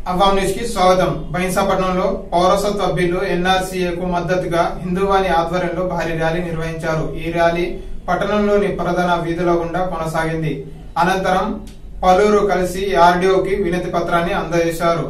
అవాం news కి స్వాగతం బైన్సాపట్నంలో పౌరసత్వ బిల్లు ఎన్ఆర్సీఏకు మద్దతుగా హిందూవాణి ఆధ్వర్యంలో భారీ ర్యాలీ నిర్వహించారు ఈ ర్యాలీ పట్టణంలోని ప్రధాన వీధుల గుండా కొనసాగింది అనంతరం పలువురు కలిసి ఆర్డీఓకి వినతి పత్రాన్ని అందజేశారు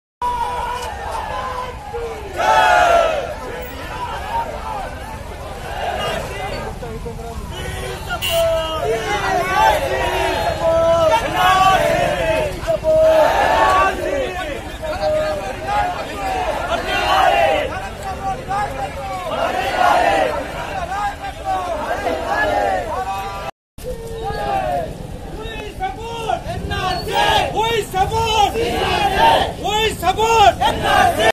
We support NRC. We support NRC. We support NRC.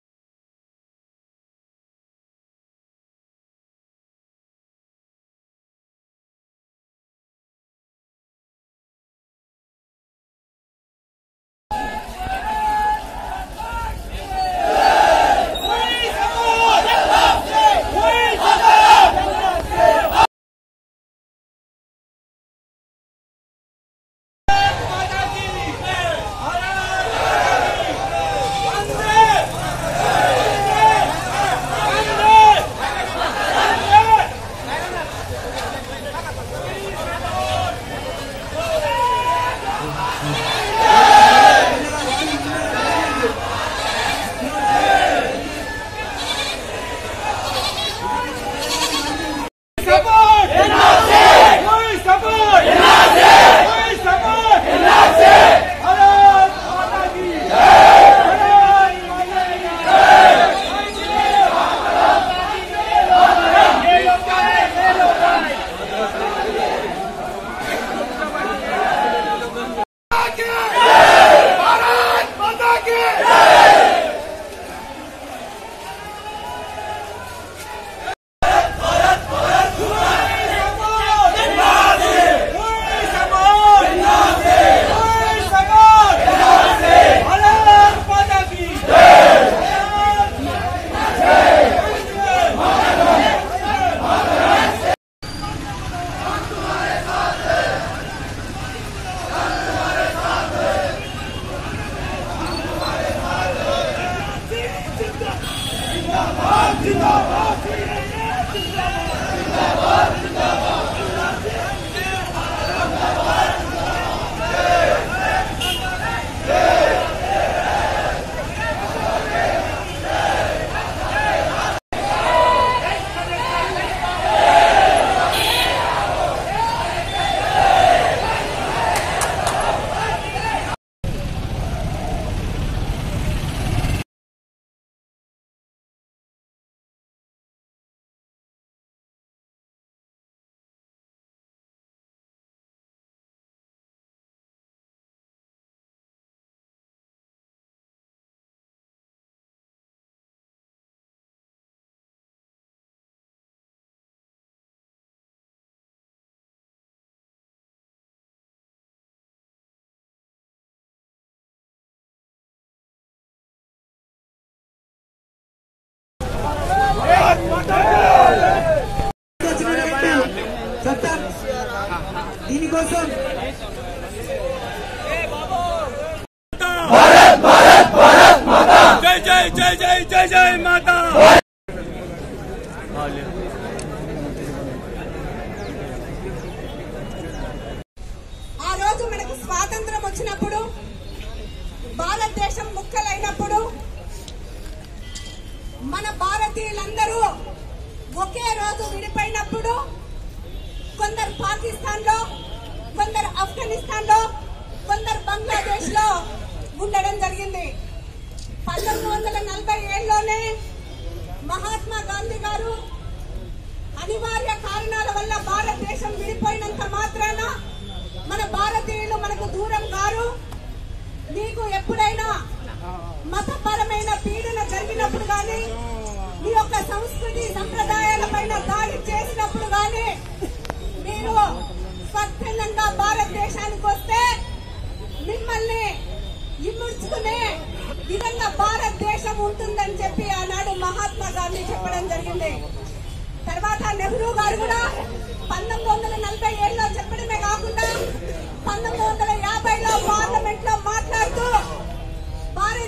support NRC. We support NRC. We support NRC. Bharat माता की जय. भारत माता की जय. भारत माता की సత్తా దీనికోసం जय जय जय जय जय जय माता ఆ రోజు మనకు స్వాతంత్రం వచ్చినప్పుడు భారతదేశం ముక్కలైనప్పుడు మన భారతీయులందరూ ఒకే రోజు విడిపోయినప్పుడు కొందరు పాకిస్తాన్ లో కొందరు ఆఫ్ఘనిస్తాన్ లో కొందరు బంగ్లాదేశ్ లో ఉండడం జరిగింది పంతొమ్మిది వందల నలభై ఏడులోనే మహాత్మా గాంధీ గారు అనివార్య కారణాల వల్ల భారతదేశం విడిపోయినంత మాత్రాన మన భారతీయులు మనకు దూరం కారు మీకు ఎప్పుడైనా మతపరమైన పీడన జరిగినప్పుడు గాని మీ యొక్క సంస్కృతి సంప్రదాయాల పైన దాడి చేసినప్పుడు గాని మీరు స్వచ్ఛందంగా భారతదేశానికి వస్తే మిమ్మల్ని ఇముడ్చుకునే విధంగా భారతదేశం ఉంటుందని చెప్పి ఆనాడు మహాత్మా గాంధీ చెప్పడం జరిగింది తర్వాత నెహ్రూ గారు కూడా పంతొమ్మిది వందల నలభై ఏడులో చెప్పడమే కాకుండా పంతొమ్మిది వందల యాభైలో పార్లమెంట్ లో మాట్లాడుతూ భారత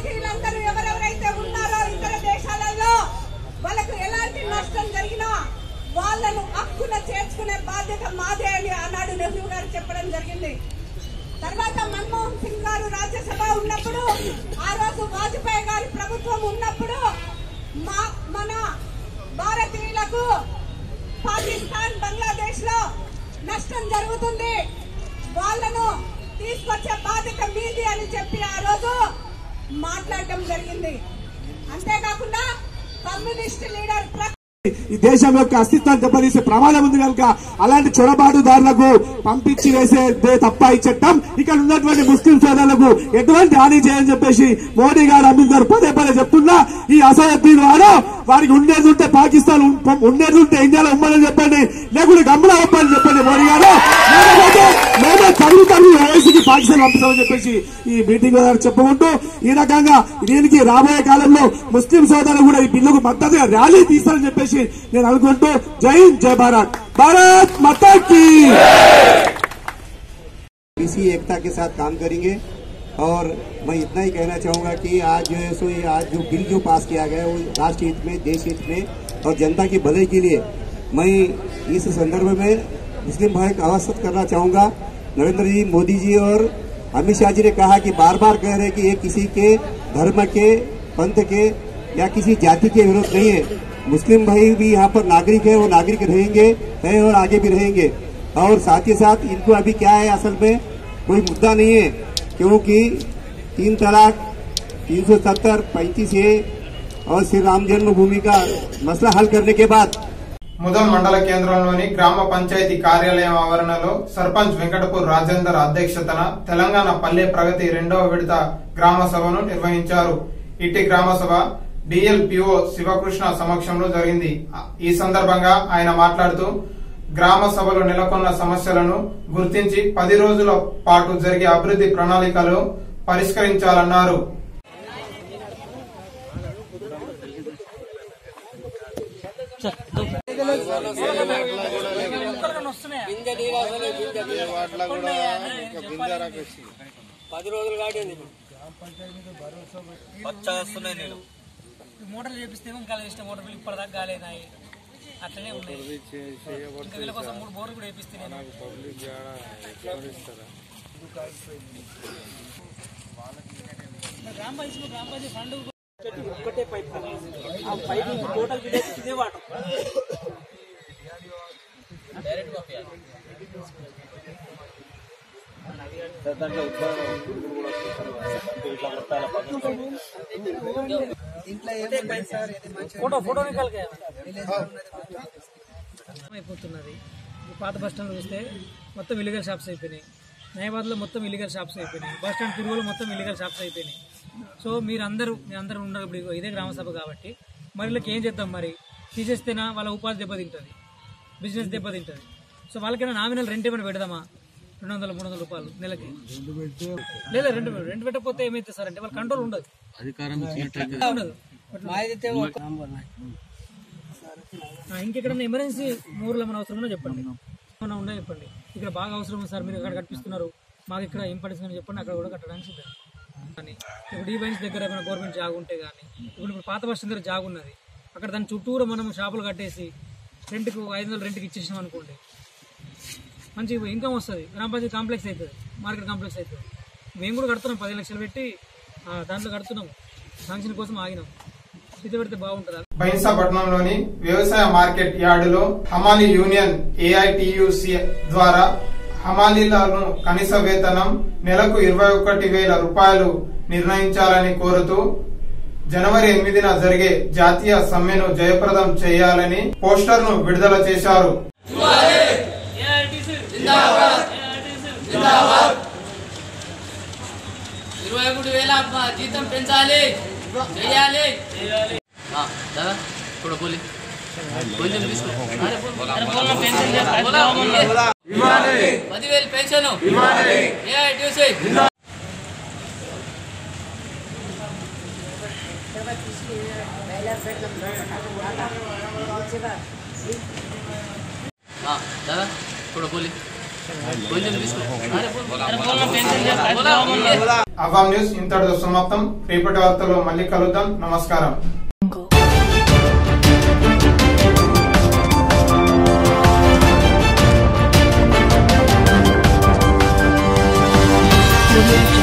భారతీయులందరూ ఎవరెవరైతే ఉన్నారో ఇతర దేశాలలో వాళ్ళకు ఎలాంటి నష్టం జరిగినా వాళ్ళను హక్కున చేర్చుకునే బాధ్యత మాదే అని ఆనాడు నెహ్రూ గారు చెప్పడం జరిగింది తర్వాత మన్మోహన్ సింగ్ గారు రాజ్యసభ ఉన్నప్పుడు ఆ రోజు వాజ్పేయి గారి ప్రభుత్వం ఉన్నప్పుడు మా మన భారతీయులకు పాకిస్తాన్ బంగ్లాదేశ్ లో నష్టం జరుగుతుంది వాళ్ళను తీసుకొచ్చే బాధ్యత మీది అని చెప్పి ఆ రోజు మాట్లాడటం జరిగింది అంతేకాకుండా కమ్యూనిస్ట్ లీడర్ ప్ర- ఈ దేశం యొక్క అస్తిత్వాన్ని దెబ్బతీసే ప్రమాదం ఉంది కనుక అలాంటి చొరబాటుదారులకు పంపించి వేసే దే- తప్ప ఈ చట్టం ఇక్కడ ఉన్నటువంటి ముస్లిం సోదరులకు ఎటువంటి హాని చేయని చెప్పేసి మోడీ గారు అమిత్ గారు పదే పదే చెప్తున్నా ఈ అసదుద్దీన్ వారు వారికి ఉండేది ఉంటే పాకిస్తాన్ ఉం- ఉండేది ఉంటే ఇండియాలో ఉమ్మని చెప్పండి లేకుంటే గమ్మున ఒప్పని చెప్పండి మోడీ గారు లేకపోతే మేమే తల్లి తల్లి ఓవైసీకి పాకిస్తాన్ పంపిస్తామని చెప్పేసి ఈ మీటింగ్ లో చెప్పుకుంటూ ఈ రకంగా దీనికి రాబోయే కాలంలో ముస్లిం సోదరులు కూడా ఈ బిల్లుకు మద్దతుగా ర్యాలీ తీస్తారని చెప్పేసి నేను అనుకుంటూ జై హింద్ జై భారత్ భారత్ మతాకి इसी एकता के साथ काम करेंगे और मैं इतना ही कहना चाहूंगा कि आज जो है सो ये आज जो बिल जो पास किया गया है वो राष्ट्र हित में देश हित में और जनता की भलाई के लिए मैं इस संदर्भ में मुस्लिम भाई को अवसत करना चाहूंगा नरेंद्र जी मोदी जी और अमित शाह जी ने कहा कि बार बार कह रहे हैं कि ये किसी के धर्म के पंथ के या किसी जाति के विरोध नहीं है मुस्लिम भाई भी यहाँ पर नागरिक है वो नागरिक रहेंगे है और आगे भी रहेंगे और साथ ही साथ इनको अभी क्या है असल में कोई मुद्दा नहीं है क्योंकि तीन तलाक तीन सौ सत्तर पैंतीस ए और श्री राम जन्मभूमि का मसला हल करने के बाद ముదల్ మండల కేంద్రంలోని గ్రామ పంచాయతీ కార్యాలయం ఆవరణలో సర్పంచ్ వెంకటపూర్ రాజేందర్ అధ్యక్షతన తెలంగాణ పల్లె ప్రగతి రెండవ విడత గ్రామ సభను నిర్వహించారు ఇట్టి గ్రామ సభ డిఎల్పిఓ శివకృష్ణ సమక్షంలో జరిగింది ఈ సందర్భంగా ఆయన మాట్లాడుతూ గ్రామ సభలో నెలకొన్న సమస్యలను గుర్తించి పది రోజుల పాటు జరిగే అభివృద్ధి ప్రణాళికలు పరిష్కరించాలన్నారు పది రోజులు కాటింది మోటార్లు చేపిస్తే ఇంకా ఇష్టం మోటార్ బిల్లు ఇప్పటిదాకా కాలేనాయి అట్లనే ఉన్నాయి ఇంకా వీళ్ళ కోసం మూడు బోర్లు కూడా వేపిస్తే నేను గ్రామ పంచాయతీ గ్రామ పంచాయతీ ఫండ్ ఒక్కటే పైప్ ఆ పైప్ టోటల్ బిల్ ఇదే వాటర్ డైరెక్ట్ పంపించాలి ఫోటో ఫోటో నికాల్ के అయిపోతున్నది ఈ పాత బస్ స్టాండ్ చూస్తే మొత్తం ఇల్లీగల్ షాప్స్ అయిపోయినాయి నయాబాద్లో మొత్తం ఇల్లీగల్ షాప్స్ అయిపోయినాయి బస్ స్టాండ్ తిరుగులో మొత్తం ఇల్లీగల్ షాప్స్ అయిపోయినాయి సో మీరందరూ మీ అందరూ ఉన్నారు ఇప్పుడు ఇదే గ్రామ సభ కాబట్టి మరి వీళ్ళకి ఏం చేద్దాం మరి తీసేస్తేనా వాళ్ళ ఉపాధి దెబ్బతింటుంది బిజినెస్ దెబ్బతింటుంది సో వాళ్ళకైనా నామినల్ రెంట్ ఏమైనా పెడదామా రెండు వందల మూడు వందల రూపాయలు నెలకి లేదా రెండు రెండు పెట్టకపోతే ఏమైతే సార్ అంటే వాళ్ళ కంట్రోల్ ఉండదు ఉండదు ఆ, ఇంకెక్కడన్నా ఎమర్జెన్సీ ఊర్లో ఏమైనా అవసరం ఉన్నా చెప్పండి ఏమైనా ఉన్నా చెప్పండి ఇక్కడ బాగా అవసరం ఉంది సార్ మీరు అక్కడ కట్టిస్తున్నారు మాకు ఇక్కడ ఏం పడుతుందని చెప్పండి అక్కడ కూడా కట్టడానికి సిద్ధం కానీ ఇప్పుడు ఈ బెంచ్ దగ్గర ఏమైనా గవర్నమెంట్ జాగ్ ఉంటే కానీ ఇప్పుడు ఇప్పుడు పాత బస్ దగ్గర జాగ్ ఉన్నది అక్కడ దాని చుట్టూరు మనం షాపులు కట్టేసి రెంట్కు ఐదు వందలు రెంట్కి ఇచ్చేసినాం అనుకోండి మంచి ఇన్కమ్ వస్తుంది గ్రామ పంచాయతీ కాంప్లెక్స్ అవుతుంది మార్కెట్ కాంప్లెక్స్ అవుతుంది మేము కూడా కడుతున్నాం పది లక్షలు పెట్టి ఆ, దాంట్లో కడుతున్నాం శాంక్షన్ కోసం ఆగినాం ఇది పెడితే బాగుంటుంది బైన్సాపట్నంలోని వ్యవసాయ మార్కెట్ యార్డులో హమాలీ యూనియన్ ఏఐటియుసి ద్వారా హమాలీలను కనీస వేతనం నెలకు ఇరవై ఒకటి వేల రూపాయలు నిర్ణయించాలని కోరుతూ జనవరి ఎనిమిదిన జరిగే జాతీయ సమ్మెను జయప్రదం చేయాలని పోస్టర్ను విడుదల చేశారు ఇరవై ఒకటి వేల జీతం పెంచాలి చేయాలి దాదా ఇప్పుడు పోలి కొంచెం తీసుకో అరే, బోల్. అరే, బోల్ నా పెన్షన్ చేస్తా. బోలా, బోల్. పదివేలు పెన్షన్ ఏఐటీసీ దాదా ఇప్పుడు పోలి కొంచెం తీసుకో అరే బోల్ అరే బోల్ నా పెన్సిల్ లే బోల్ అవాం న్యూస్ ఇంతటితో సమాప్తం రేపటి వార్తలో మళ్ళీ కలుద్దాం నమస్కారం Thank